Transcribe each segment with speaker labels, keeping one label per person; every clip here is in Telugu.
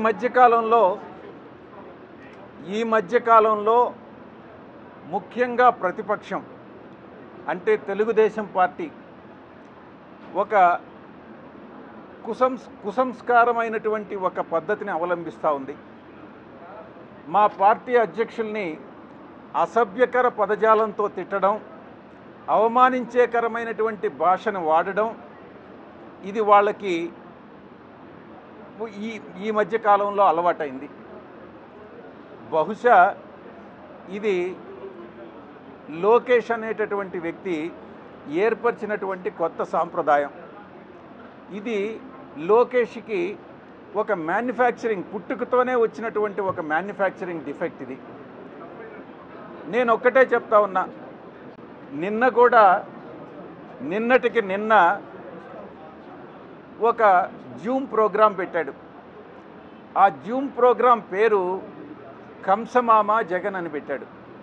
Speaker 1: మధ్యకాలంలో ఈ మధ్యకాలంలో ముఖ్యంగా ప్రతిపక్షం అంటే తెలుగుదేశం పార్టీ ఒక కుసంస్ కుసంస్కారమైనటువంటి ఒక పద్ధతిని అవలంబిస్తూ ఉంది మా పార్టీ అధ్యక్షుల్ని అసభ్యకర పదజాలంతో తిట్టడం అవమానించేకరమైనటువంటి భాషను వాడడం ఇది వాళ్ళకి ఈ ఈ మధ్య కాలంలో అలవాటైంది బహుశా ఇది లోకేష్ అనేటటువంటి వ్యక్తి ఏర్పరిచినటువంటి కొత్త సాంప్రదాయం ఇది లోకేష్కి ఒక మ్యానుఫ్యాక్చరింగ్ పుట్టుకతోనే వచ్చినటువంటి ఒక మ్యానుఫ్యాక్చరింగ్ డిఫెక్ట్ ఇది నేను ఒక్కటే చెప్తా ఉన్నా నిన్న కూడా నిన్నటికి నిన్న ఒక జూమ్ ప్రోగ్రాం పెట్టాడు ఆ జూమ్ ప్రోగ్రాం పేరు కంసమామ జగన్ అని పెట్టాడు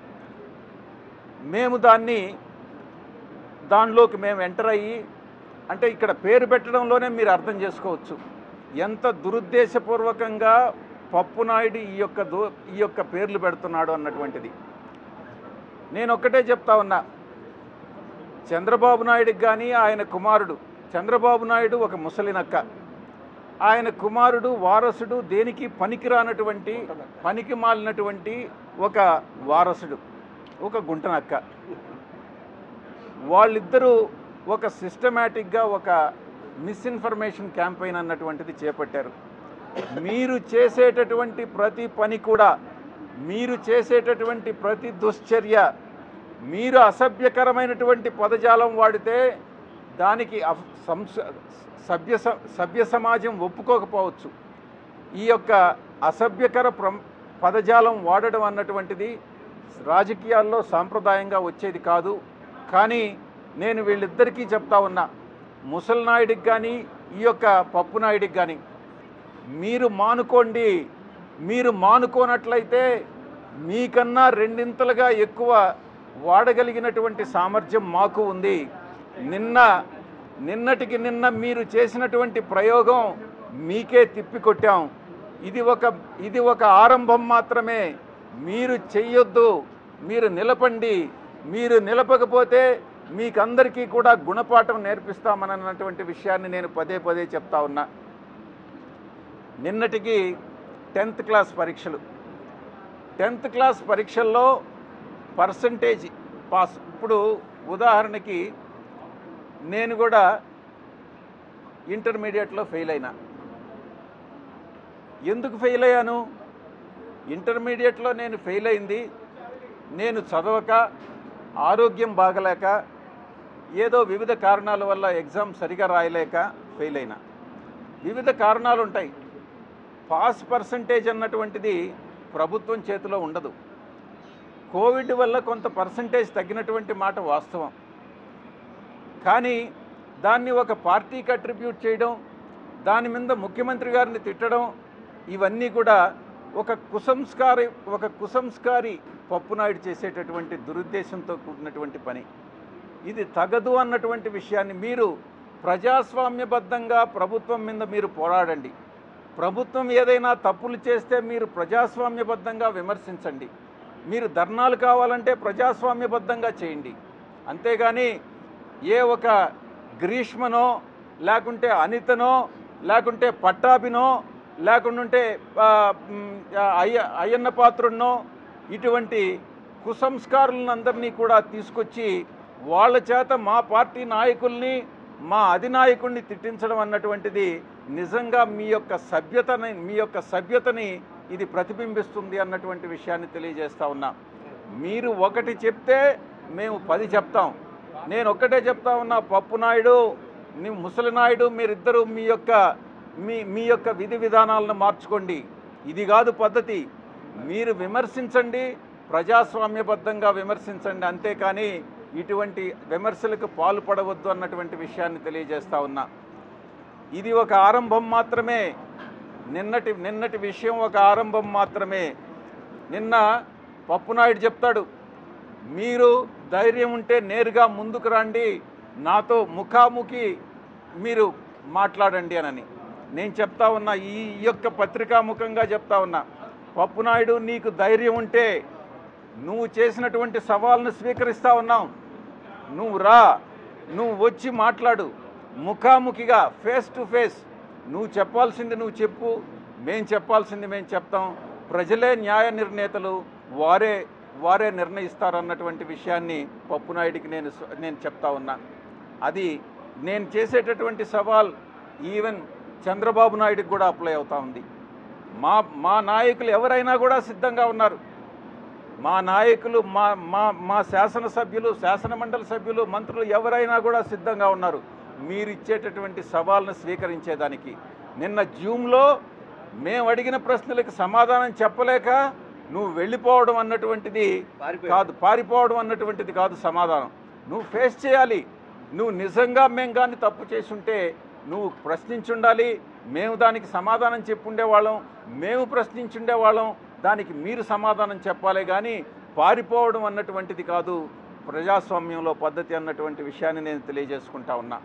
Speaker 1: మేము దాన్ని దానిలోకి మేము ఎంటర్ అయ్యి అంటే ఇక్కడ పేరు పెట్టడంలోనే మీరు అర్థం చేసుకోవచ్చు ఎంత దురుద్దేశపూర్వకంగా పప్పునాయుడు ఈ యొక్క దో ఈ యొక్క పేర్లు పెడుతున్నాడు అన్నటువంటిది నేను ఒక్కటే చెప్తా ఉన్నా చంద్రబాబు నాయుడికి కానీ ఆయన కుమారుడు చంద్రబాబు నాయుడు ఒక ముసలినక్క ఆయన కుమారుడు వారసుడు దేనికి పనికిరానటువంటి పనికి మాలినటువంటి ఒక వారసుడు ఒక గుంటనక్క వాళ్ళిద్దరూ ఒక సిస్టమేటిక్గా ఒక మిస్ఇన్ఫర్మేషన్ క్యాంపెయిన్ అన్నటువంటిది చేపట్టారు మీరు చేసేటటువంటి ప్రతి పని కూడా మీరు చేసేటటువంటి ప్రతి దుశ్చర్య మీరు అసభ్యకరమైనటువంటి పదజాలం వాడితే దానికి అఫ్- సంస సభ్య స- సభ్య సమాజం ఒప్పుకోకపోవచ్చు ఈ యొక్క అసభ్యకర ప్ర పదజాలం వాడడం అన్నటువంటిది రాజకీయాల్లో సాంప్రదాయంగా వచ్చేది కాదు కానీ నేను వీళ్ళిద్దరికీ చెప్తా ఉన్నా ముసలినాయుడికి కానీ ఈ యొక్క పప్పు నాయుడికి కానీ మీరు మానుకోండి మీరు మానుకోనట్లయితే మీకన్నా రెండింతలుగా ఎక్కువ వాడగలిగినటువంటి సామర్థ్యం మాకు ఉంది నిన్న నిన్నటికి నిన్న మీరు చేసినటువంటి ప్రయోగం మీకే తిప్పికొట్టాం ఇది ఒక ఇది ఒక ఆరంభం మాత్రమే మీరు చెయ్యొద్దు మీరు నిలపండి మీరు నిలపకపోతే మీకందరికీ కూడా గుణపాఠం నేర్పిస్తామన్నటువంటి విషయాన్ని నేను పదే పదే చెప్తా ఉన్నా నిన్నటికి టెన్త్ క్లాస్ పరీక్షలు టెన్త్ క్లాస్ పరీక్షల్లో పర్సంటేజ్ పాస్ ఇప్పుడు ఉదాహరణకి నేను కూడా ఇంటర్మీడియట్లో ఫెయిల్ అయినా ఎందుకు ఫెయిల్ అయ్యాను ఇంటర్మీడియట్లో నేను ఫెయిల్ అయింది నేను చదవక ఆరోగ్యం బాగలేక ఏదో వివిధ కారణాల వల్ల ఎగ్జామ్ సరిగా రాయలేక ఫెయిల్ అయినా వివిధ కారణాలు ఉంటాయి పాస్ పర్సంటేజ్ అన్నటువంటిది ప్రభుత్వం చేతిలో ఉండదు కోవిడ్ వల్ల కొంత పర్సంటేజ్ తగ్గినటువంటి మాట వాస్తవం కానీ దాన్ని ఒక పార్టీకి అట్రిబ్యూట్ చేయడం దాని మీద ముఖ్యమంత్రి గారిని తిట్టడం ఇవన్నీ కూడా ఒక కుసంస్కారి ఒక కుసంస్కారి పప్పునాయుడు చేసేటటువంటి దురుద్దేశంతో కూడినటువంటి పని ఇది తగదు అన్నటువంటి విషయాన్ని మీరు ప్రజాస్వామ్యబద్ధంగా ప్రభుత్వం మీద మీరు పోరాడండి ప్రభుత్వం ఏదైనా తప్పులు చేస్తే మీరు ప్రజాస్వామ్యబద్ధంగా విమర్శించండి మీరు ధర్నాలు కావాలంటే ప్రజాస్వామ్యబద్ధంగా చేయండి అంతేగాని ఏ ఒక గ్రీష్మనో లేకుంటే అనితనో లేకుంటే పట్టాభినో లేకుంటే ఆ, మ్, ఆ, అయ్య అయ్యన్న పాత్రుడినో ఇటువంటి కుసంస్కారులందరినీ కూడా తీసుకొచ్చి వాళ్ళ చేత మా పార్టీ నాయకుల్ని మా అధినాయకుడిని తిట్టించడం అన్నటువంటిది నిజంగా మీ యొక్క సభ్యతని మీ యొక్క సభ్యతని ఇది ప్రతిబింబిస్తుంది అన్నటువంటి విషయాన్ని తెలియజేస్తా ఉన్నా మీరు ఒకటి చెప్తే మేము పది చెప్తాం నేను ఒక్కటే చెప్తా ఉన్నా పప్పు నాయుడు నీ ముసలి నాయుడు మీరిద్దరూ మీ యొక్క మీ మీ యొక్క విధి విధానాలను మార్చుకోండి ఇది కాదు పద్ధతి మీరు విమర్శించండి ప్రజాస్వామ్యబద్ధంగా విమర్శించండి అంతేకాని ఇటువంటి విమర్శలకు పాల్పడవద్దు అన్నటువంటి విషయాన్ని తెలియజేస్తా ఉన్నా ఇది ఒక ఆరంభం మాత్రమే నిన్నటి నిన్నటి విషయం ఒక ఆరంభం మాత్రమే నిన్న పప్పునాయుడు చెప్తాడు మీరు ధైర్యం ఉంటే నేరుగా ముందుకు రండి నాతో ముఖాముఖి మీరు మాట్లాడండి అనని నేను చెప్తా ఉన్నా ఈ ఈ యొక్క పత్రికాముఖంగా చెప్తా ఉన్నా పప్పునాయుడు నీకు ధైర్యం ఉంటే నువ్వు చేసినటువంటి సవాల్ను స్వీకరిస్తా ఉన్నావు నువ్వు రా నువ్వు వచ్చి మాట్లాడు ముఖాముఖిగా ఫేస్ టు ఫేస్ నువ్వు చెప్పాల్సింది నువ్వు చెప్పు మేం చెప్పాల్సింది మేము చెప్తాం ప్రజలే న్యాయ నిర్ణేతలు వారే వారే నిర్ణయిస్తారన్నటువంటి విషయాన్ని పప్పునాయుడికి నేను స- నేను చెప్తా ఉన్నా అది నేను చేసేటటువంటి సవాల్ ఈవెన్ చంద్రబాబు నాయుడికి కూడా అప్లై అవుతా ఉంది మా మా నాయకులు ఎవరైనా కూడా సిద్ధంగా ఉన్నారు మా నాయకులు మా మా మా శాసనసభ్యులు శాసనమండలి సభ్యులు మంత్రులు ఎవరైనా కూడా సిద్ధంగా ఉన్నారు మీరు ఇచ్చేటటువంటి సవాల్ను స్వీకరించేదానికి నిన్న జూమ్లో మేము అడిగిన ప్రశ్నలకు సమాధానం చెప్పలేక నువ్వు వెళ్ళిపోవడం అన్నటువంటిది కాదు పారిపోవడం అన్నటువంటిది కాదు సమాధానం నువ్వు ఫేస్ చేయాలి నువ్వు నిజంగా మేము కానీ తప్పు చేసి ఉంటే నువ్వు ప్రశ్నించుండాలి మేము దానికి సమాధానం చెప్పుండేవాళ్ళం మేము ప్రశ్నించుండేవాళ్ళం దానికి మీరు సమాధానం చెప్పాలి కానీ పారిపోవడం అన్నటువంటిది కాదు ప్రజాస్వామ్యంలో పద్ధతి అన్నటువంటి విషయాన్ని నేను తెలియజేసుకుంటా ఉన్నా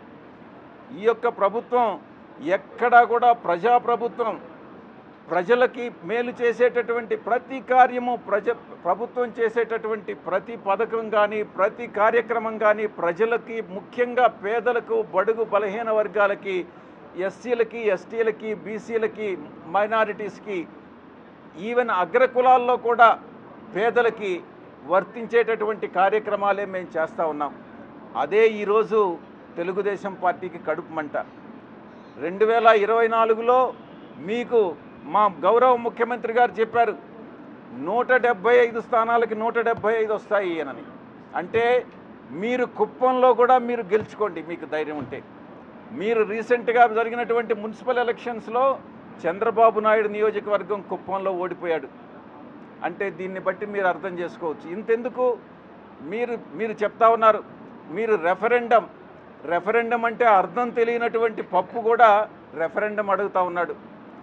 Speaker 1: ఈ యొక్క ప్రభుత్వం ఎక్కడా కూడా ప్రజాప్రభుత్వం ప్రజలకి మేలు చేసేటటువంటి ప్రతి కార్యము ప్రజ ప్రభుత్వం చేసేటటువంటి ప్రతి పథకం కానీ ప్రతి కార్యక్రమం కానీ ప్రజలకి ముఖ్యంగా పేదలకు బడుగు బలహీన వర్గాలకి ఎస్సీలకి ఎస్టీలకి బీసీలకి మైనారిటీస్కి ఈవెన్ అగ్రకులాల్లో కూడా పేదలకి వర్తించేటటువంటి కార్యక్రమాలే మేము చేస్తూ ఉన్నాం అదే ఈరోజు తెలుగుదేశం పార్టీకి కడుపు మంట రెండు వేల ఇరవై నాలుగులో మీకు మా గౌరవ ముఖ్యమంత్రి గారు చెప్పారు నూట డెబ్బై ఐదు స్థానాలకి నూట డెబ్బై ఐదు వస్తాయి అని అంటే మీరు కుప్పంలో కూడా మీరు గెలుచుకోండి మీకు ధైర్యం ఉంటే మీరు రీసెంట్గా జరిగినటువంటి మున్సిపల్ ఎలక్షన్స్లో చంద్రబాబు నాయుడు నియోజకవర్గం కుప్పంలో ఓడిపోయాడు అంటే దీన్ని బట్టి మీరు అర్థం చేసుకోవచ్చు ఇంతెందుకు మీరు మీరు చెప్తా ఉన్నారు మీరు రెఫరెండం రెఫరెండం అంటే అర్థం తెలియనటువంటి పప్పు కూడా రెఫరెండం అడుగుతా ఉన్నాడు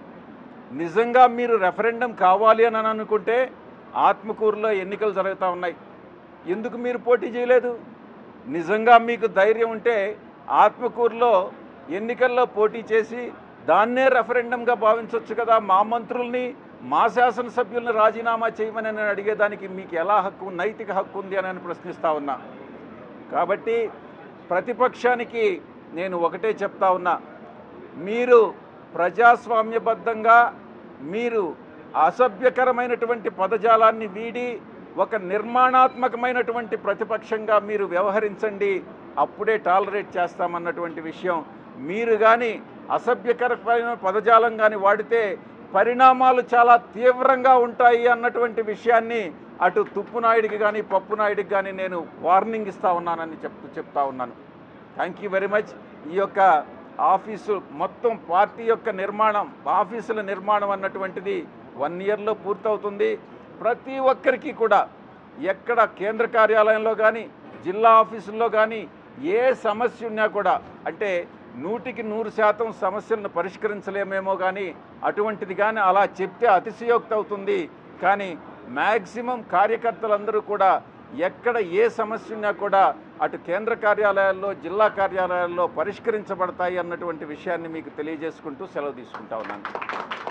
Speaker 1: నిజంగా మీరు రెఫరెండం కావాలి అని అనుకుంటే ఆత్మకూరులో ఎన్నికలు జరుగుతూ ఉన్నాయి ఎందుకు మీరు పోటీ చేయలేదు నిజంగా మీకు ధైర్యం ఉంటే ఆత్మకూరులో ఎన్నికల్లో పోటీ చేసి దాన్నే రెఫరెండంగా భావించవచ్చు కదా మా మంత్రుల్ని మా శాసనసభ్యుల్ని రాజీనామా చేయమని నేను అడిగేదానికి మీకు ఎలా హక్కు నైతిక హక్కు ఉంది అని నేను ప్రశ్నిస్తా ఉన్నా కాబట్టి ప్రతిపక్షానికి నేను ఒకటే చెప్తా ఉన్నా మీరు ప్రజాస్వామ్యబద్ధంగా మీరు అసభ్యకరమైనటువంటి పదజాలాన్ని వీడి ఒక నిర్మాణాత్మకమైనటువంటి ప్రతిపక్షంగా మీరు వ్యవహరించండి అప్పుడే టాలరేట్ చేస్తామన్నటువంటి విషయం మీరు కానీ అసభ్యకరమైన పదజాలం కానీ వాడితే పరిణామాలు చాలా తీవ్రంగా ఉంటాయి అన్నటువంటి విషయాన్ని అటు తుప్పునాయుడికి కానీ పప్పునాయుడికి కానీ నేను వార్నింగ్ ఇస్తా ఉన్నానని చెప్తూ చెప్తా ఉన్నాను థ్యాంక్ యూ వెరీ మచ్ ఈ యొక్క ఆఫీసు మొత్తం పార్టీ యొక్క నిర్మాణం ఆఫీసుల నిర్మాణం అన్నటువంటిది వన్ ఇయర్లో పూర్తవుతుంది ప్రతి ఒక్కరికి కూడా ఎక్కడ కేంద్ర కార్యాలయంలో కానీ జిల్లా ఆఫీసుల్లో కానీ ఏ సమస్య ఉన్నా కూడా అంటే నూటికి నూరు శాతం సమస్యలను పరిష్కరించలేమేమో కానీ అటువంటిది కానీ అలా చెప్తే అతిశయోక్తి అవుతుంది కానీ మ్యాక్సిమం కార్యకర్తలందరూ కూడా ఎక్కడ ఏ సమస్య ఉన్నా కూడా అటు కేంద్ర కార్యాలయాల్లో జిల్లా కార్యాలయాల్లో పరిష్కరించబడతాయి అన్నటువంటి విషయాన్ని మీకు తెలియజేసుకుంటూ సెలవు తీసుకుంటా ఉన్నాను